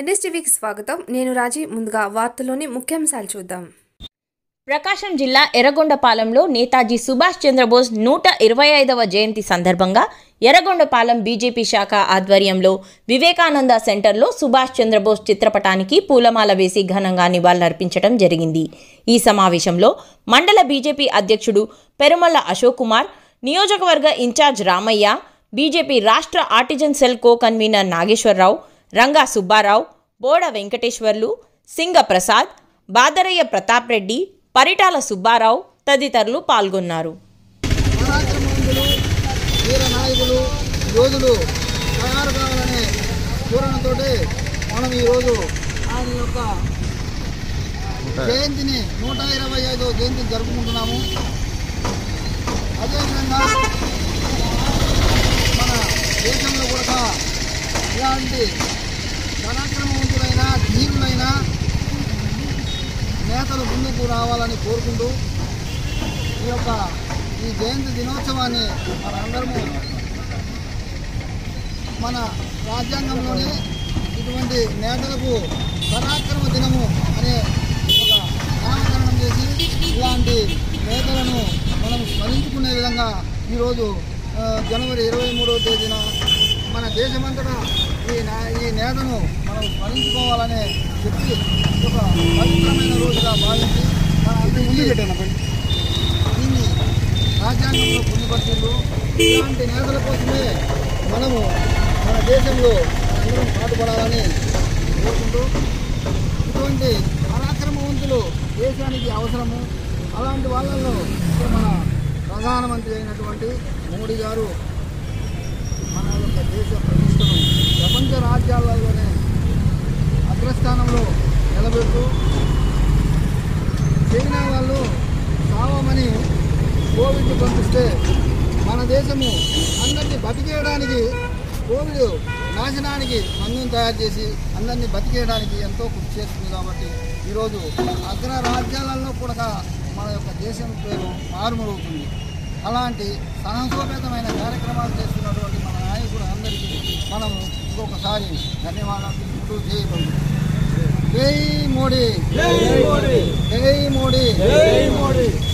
ఎన్ఎస్టీవీకి స్వాగతం నేను రాజీ ముందుగా వార్తలోని ముఖ్యాంశాలు చూద్దాం ప్రకాశం జిల్లా ఎర్రగొండపాలెంలో నేతాజీ సుభాష్ చంద్రబోస్ నూట ఇరవై ఐదవ జయంతి సందర్భంగా ఎర్రగొండపాలెం బీజేపీ శాఖ ఆధ్వర్యంలో వివేకానంద సెంటర్లో సుభాష్ చంద్రబోస్ చిత్రపటానికి పూలమాల వేసి ఘనంగా నివాళులర్పించడం జరిగింది ఈ సమావేశంలో మండల బీజేపీ అధ్యక్షుడు పెరుమల్ల అశోక్ కుమార్ నియోజకవర్గ ఇన్ఛార్జ్ రామయ్య బీజేపీ రాష్ట్ర artisan cell co convener Nageswararao Ranga Subbarao Boda Venkateswarlu Singa Prasad Badaraiah Pratap Reddy Paritala Subbarao తదితరులు పాల్గొన్నారు పరాక్రమవంతులు వీర నాయకులు యోధులు తయారు కావాలనే పూరణతో మనం ఈరోజు ఆయన యొక్క జయంతిని నూట ఇరవై ఐదో జయంతిని జరుపుకుంటున్నాము అదేవిధంగా మన దేశంలో కూడా ఇలాంటి పరాక్రమవంతులైన ధీరులైన నేతలు ముందుకు రావాలని కోరుకుంటూ ఈ యొక్క ఈ జయంతి దినోత్సవాన్ని మనందరము మన రాజ్యాంగంలోనే ఇటువంటి నేతలకు పరాక్రమ దినము అనే ఒక నామకరణం చేసి ఇలాంటి నేతలను మనం స్మరించుకునే విధంగా ఈరోజు ఆ, జనవరి ఇరవై మూడవ తేదీన మన దేశమంతటా ఈ నా ఈ నేతను మనం స్మరించుకోవాలనే చెప్పి ఒక పవిత్రమైన రోజుగా భావించి మన అందరికీ దీన్ని రాజ్యాంగంలో పొందుపరిచిండ్రు ఇలాంటి నేతల కోసమే మనము మన దేశంలో అందరం పాటుపడాలని కోరుకుంటూ ఇటువంటి పరాక్రమవంతులు దేశానికి అవసరము అలాంటి వాళ్ళల్లో ఇప్పుడు మన ప్రధానమంత్రి అయినటువంటి మోడీ గారు మన యొక్క దేశ ప్రతిష్టను ప్రపంచ రాజ్యాలలోనే అగ్రస్థానంలో నిలబెడుతూ చైనా వాళ్ళు కావమని కోవిడ్ పంపిస్తే మన దేశము అందరినీ బతికేయడానికి కోవిడ్ నాశనానికి మందును తయారు చేసి అందరినీ బతికేయడానికి ఎంతో కృషి చేస్తుంది కాబట్టి ఈరోజు అగ్ర రాజ్యాలలో కూడా మన యొక్క దేశం పేరు మారుమరుగుతుంది అలాంటి సాహసోపేతమైన కార్యక్రమాలు చేస్తున్నటువంటి మన నాయకుడు అందరికీ మనము ఇంకొకసారి ధన్యవాదాలు తెలుపుతూ జై మోదీ. జై మోడీ జై మోడీ జై మోడీ